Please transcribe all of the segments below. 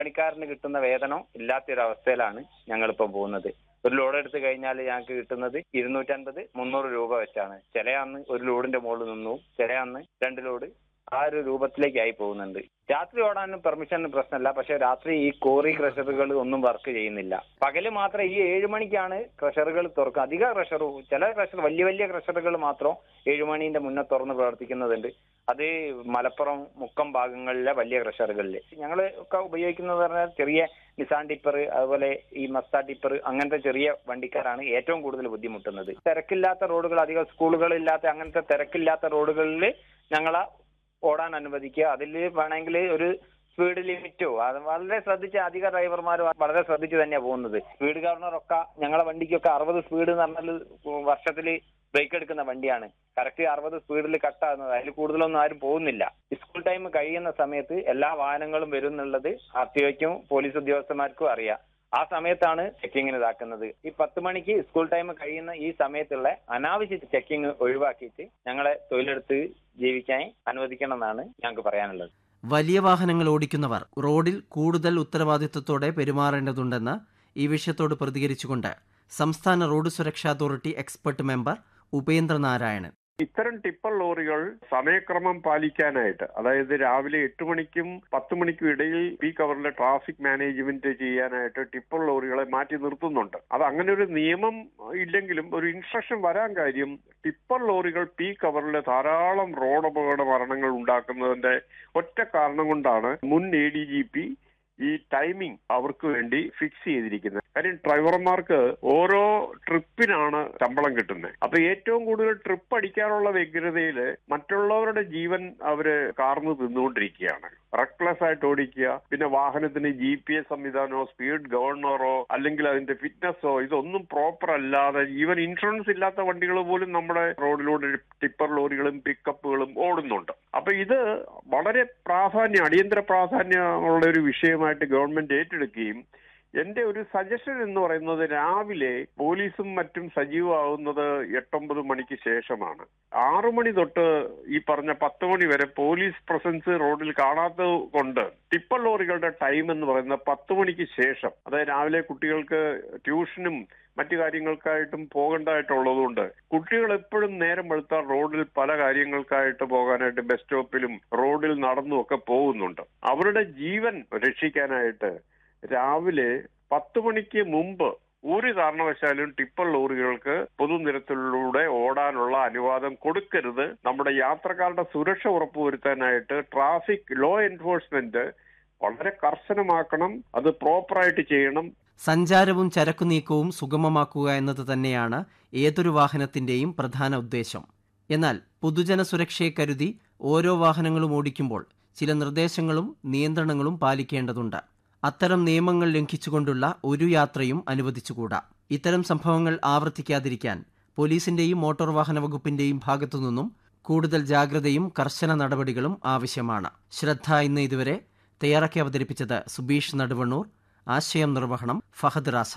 പണിക്കാരന് കിട്ടുന്ന വേതനം ഇല്ലാത്തൊരവസ്ഥയിലാണ് ഞങ്ങളിപ്പോ പോകുന്നത് ഒരു ലോഡ് എടുത്തു കഴിഞ്ഞാൽ ഞങ്ങൾക്ക് കിട്ടുന്നത് ഇരുന്നൂറ്റൻപത് മുന്നൂറ് രൂപ വെച്ചാണ് ചില അന്ന് ഒരു ലോഡിന്റെ മുകളിൽ നിന്നു ചില അന്ന് രണ്ട് ലോഡ് ആ ഒരു രൂപത്തിലേക്കായി പോകുന്നുണ്ട് രാത്രി ഓടാനും പെർമിഷന് പ്രശ്നമില്ല പക്ഷെ രാത്രി ഈ കോറി ക്രഷറുകൾ ഒന്നും വർക്ക് ചെയ്യുന്നില്ല പകല് മാത്രം ഈ ഏഴ് മണിക്കാണ് ക്രഷറുകൾ തുറക്കുക അധിക ക്രഷർ ചില ക്രഷർ വലിയ വലിയ ക്രഷറുകൾ മാത്രം ഏഴ് മണീന്റെ മുന്നേ തുറന്ന് പ്രവർത്തിക്കുന്നുണ്ട് അത് മലപ്പുറം മുക്കം ഭാഗങ്ങളിലെ വലിയ ക്രഷറുകളിൽ ഞങ്ങൾ ഒക്കെ ഉപയോഗിക്കുന്നത് പറഞ്ഞാൽ ചെറിയ നിസാൻ ടിപ്പർ അതുപോലെ ഈ മസ്ത ടിപ്പർ അങ്ങനത്തെ ചെറിയ വണ്ടിക്കാരാണ് ഏറ്റവും കൂടുതൽ ബുദ്ധിമുട്ടുന്നത് തിരക്കില്ലാത്ത റോഡുകൾ അധികം സ്കൂളുകളില്ലാത്ത അങ്ങനത്തെ തിരക്കില്ലാത്ത റോഡുകളിൽ ഞങ്ങളെ ഓടാൻ അനുവദിക്കുക അതിൽ വേണമെങ്കിൽ ഒരു സ്പീഡ് ലിമിറ്റോ അത് വളരെ ശ്രദ്ധിച്ച് അധിക ഡ്രൈവർമാർ വളരെ ശ്രദ്ധിച്ച് തന്നെയാണ് പോകുന്നത് സ്പീഡ് ഗവർണറൊക്കെ ഞങ്ങളെ വണ്ടിക്കൊക്കെ അറുപത് സ്പീഡ് എന്ന് പറഞ്ഞാൽ വർഷത്തിൽ ബ്രേക്ക് എടുക്കുന്ന വണ്ടിയാണ് കറക്റ്റ് അറുപത് സ്പീഡിൽ കട്ടാകുന്നത് അതിൽ കൂടുതലൊന്നും ആരും പോകുന്നില്ല സ്കൂൾ ടൈം കഴിയുന്ന സമയത്ത് എല്ലാ വാഹനങ്ങളും വരും എന്നുള്ളത് ആർ ടി ഒക്കും പോലീസ് ഉദ്യോഗസ്ഥന്മാർക്കും അറിയാം ആ സമയത്താണ് ചെക്കിങ്ങിന് ഇതാക്കുന്നത് ഈ പത്ത് മണിക്ക് സ്കൂൾ ടൈം കഴിയുന്ന ഈ സമയത്തുള്ള അനാവശ്യ ചെക്കിങ് ഒഴിവാക്കിയിട്ട് ഞങ്ങളെ തൊഴിലെടുത്ത് ജീവിക്കാൻ അനുവദിക്കണം എന്നാണ് ഞങ്ങൾക്ക് പറയാനുള്ളത് വലിയ വാഹനങ്ങൾ ഓടിക്കുന്നവർ റോഡിൽ കൂടുതൽ ഉത്തരവാദിത്വത്തോടെ പെരുമാറേണ്ടതുണ്ടെന്ന് ഈ വിഷയത്തോട് പ്രതികരിച്ചുകൊണ്ട് സംസ്ഥാന റോഡ് സുരക്ഷാ authority expert member Upendra Narayanan ഇത്തരം ടിപ്പർ ലോറികൾ സമയക്രമം പാലിക്കാനായിട്ട് അതായത് രാവിലെ എട്ട് മണിക്കും പത്ത് മണിക്കും ഇടയിൽ പീക്ക് അവറിലെ ട്രാഫിക് മാനേജ്മെന്റ് ചെയ്യാനായിട്ട് ടിപ്പർ ലോറികളെ മാറ്റി നിർത്തുന്നുണ്ട് അത് അങ്ങനെ ഒരു നിയമം ഇല്ലെങ്കിലും ഒരു ഇൻസ്ട്രക്ഷൻ വരാൻ കാര്യം ടിപ്പർ ലോറികൾ പീക്ക് അവറിൽ ധാരാളം റോഡ് അപകട മരണങ്ങൾ ഉണ്ടാക്കുന്നതിന്റെ ഒറ്റ കാരണം കൊണ്ടാണ് മുൻ എ ഡി ജി പി ഈ ടൈമിംഗ് അവർക്ക് വേണ്ടി ഫിക്സ് ചെയ്തിരിക്കുന്നത് കാര്യം ഡ്രൈവർമാർക്ക് ഓരോ ട്രിപ്പിനാണ് ശമ്പളം കിട്ടുന്നത് അപ്പൊ ഏറ്റവും കൂടുതൽ ട്രിപ്പ് അടിക്കാനുള്ള വ്യഗ്രതയില് മറ്റുള്ളവരുടെ ജീവൻ അവര് കാർന്ന് തിന്നുകൊണ്ടിരിക്കുകയാണ് റെക്ലെസ് ആയിട്ട് ഓടിക്കുക പിന്നെ വാഹനത്തിന് ജി പി എസ് സംവിധാനമോ സ്പീഡ് ഗവർണറോ അല്ലെങ്കിൽ അതിന്റെ ഫിറ്റ്നസ്സോ ഇതൊന്നും പ്രോപ്പർ അല്ലാതെ ഈവൻ ഇൻഷുറൻസ് ഇല്ലാത്ത വണ്ടികൾ പോലും നമ്മുടെ റോഡിലൂടെ ടിപ്പർ ലോറികളും പിക്കപ്പുകളും ഓടുന്നുണ്ട് അപ്പൊ ഇത് വളരെ പ്രാധാന്യം അടിയന്തര പ്രാധാന്യമുള്ള ഒരു വിഷയമായിട്ട് ഗവൺമെന്റ് ഏറ്റെടുക്കുകയും എന്റെ ഒരു സജഷൻ എന്ന് പറയുന്നത് രാവിലെ പോലീസും മറ്റും സജീവമാവുന്നത് എട്ടൊമ്പത് മണിക്ക് ശേഷമാണ് ആറു മണി തൊട്ട് ഈ പറഞ്ഞ പത്ത് മണി വരെ പോലീസ് പ്രസൻസ് റോഡിൽ കാണാത്തത് കൊണ്ട് ടിപ്പർ ലോറികളുടെ ടൈം എന്ന് പറയുന്നത് പത്ത് മണിക്ക് ശേഷം അതായത് രാവിലെ കുട്ടികൾക്ക് ട്യൂഷനും മറ്റു കാര്യങ്ങൾക്കായിട്ടും പോകേണ്ടതായിട്ടുള്ളതുകൊണ്ട് കുട്ടികൾ എപ്പോഴും നേരം വെളുത്താൽ റോഡിൽ പല കാര്യങ്ങൾക്കായിട്ട് പോകാനായിട്ട് ബസ് സ്റ്റോപ്പിലും റോഡിൽ നടന്നും ഒക്കെ പോകുന്നുണ്ട് അവരുടെ ജീവൻ രക്ഷിക്കാനായിട്ട് രാവിലെ പത്ത് മണിക്ക് മുമ്പ് ഒരു കാരണവശാലും ടിപ്പർ ലോറികൾക്ക് പൊതുനിരത്തിലൂടെ ഓടാനുള്ള അനുവാദം കൊടുക്കരുത് നമ്മുടെ യാത്രക്കാരുടെ സുരക്ഷ ഉറപ്പുവരുത്താനായിട്ട് ട്രാഫിക് ലോ എൻഫോഴ്സ്മെന്റ് വളരെ കർശനമാക്കണം അത് പ്രോപ്പറായിട്ട് ചെയ്യണം സഞ്ചാരവും ചരക്കു നീക്കവും സുഗമമാക്കുക എന്നത് തന്നെയാണ് ഏതൊരു വാഹനത്തിന്റെയും പ്രധാന ഉദ്ദേശം എന്നാൽ പൊതുജന സുരക്ഷയെ കരുതി ഓരോ വാഹനങ്ങളും ഓടിക്കുമ്പോൾ ചില നിർദ്ദേശങ്ങളും നിയന്ത്രണങ്ങളും പാലിക്കേണ്ടതുണ്ട് അത്തരം നിയമങ്ങൾ ലംഘിച്ചുകൊണ്ടുള്ള ഒരു യാത്രയും അനുവദിച്ചുകൂടാ ഇത്തരം സംഭവങ്ങൾ ആവർത്തിക്കാതിരിക്കാൻ പോലീസിന്റെയും മോട്ടോർ വാഹന വകുപ്പിന്റെയും ഭാഗത്തുനിന്നും കൂടുതൽ ജാഗ്രതയും കർശന നടപടികളും ആവശ്യമാണ് ശ്രദ്ധ ഇന്ന് ഇതുവരെ തയ്യാറാക്കി അവതരിപ്പിച്ചത് സുബീഷ് നടുവണ്ണൂർ ആശയം നിർവഹണം ഫഹദ് റാസ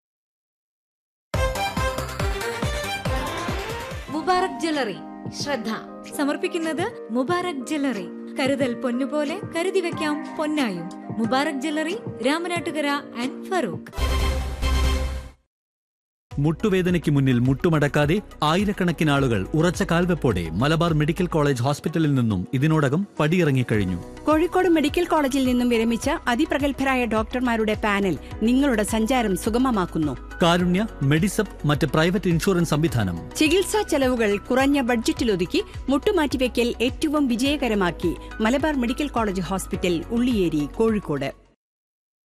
മുബാറക് ജ്വല്ലറി ശ്രദ്ധ സമർപ്പിക്കുന്നത് മുബാറക് ജ്വല്ലറി കരുതൽ പൊന്നുപോലെ കരുതി വെക്കാം പൊന്നായും മുബാറക് ജ്വല്ലറി രാമനാട്ടുകര ആൻഡ് ഫറൂഖ് മുട്ടുവേദനയ്ക്ക് മുന്നിൽ മുട്ടുമടക്കാതെ ആയിരക്കണക്കിന് ആളുകൾ ഉറച്ച കാൽവെപ്പോടെ മലബാർ മെഡിക്കൽ കോളേജ് ഹോസ്പിറ്റലിൽ നിന്നും ഇതിനോടകം പടിയിറങ്ങിക്കഴിഞ്ഞു കോഴിക്കോട് മെഡിക്കൽ കോളേജിൽ നിന്നും വിരമിച്ച അതിപ്രഗത്ഭരായ ഡോക്ടർമാരുടെ പാനൽ നിങ്ങളുടെ സഞ്ചാരം സുഗമമാക്കുന്നു കാരുണ്യ മെഡിസപ്പ് മറ്റ് പ്രൈവറ്റ് ഇൻഷുറൻസ് സംവിധാനം ചികിത്സാ ചെലവുകൾ കുറഞ്ഞ ബഡ്ജറ്റിലൊതുക്കി മുട്ടുമാറ്റിവെക്കൽ ഏറ്റവും വിജയകരമാക്കി Malabar medical college hospital Ulliyeri Kozhikode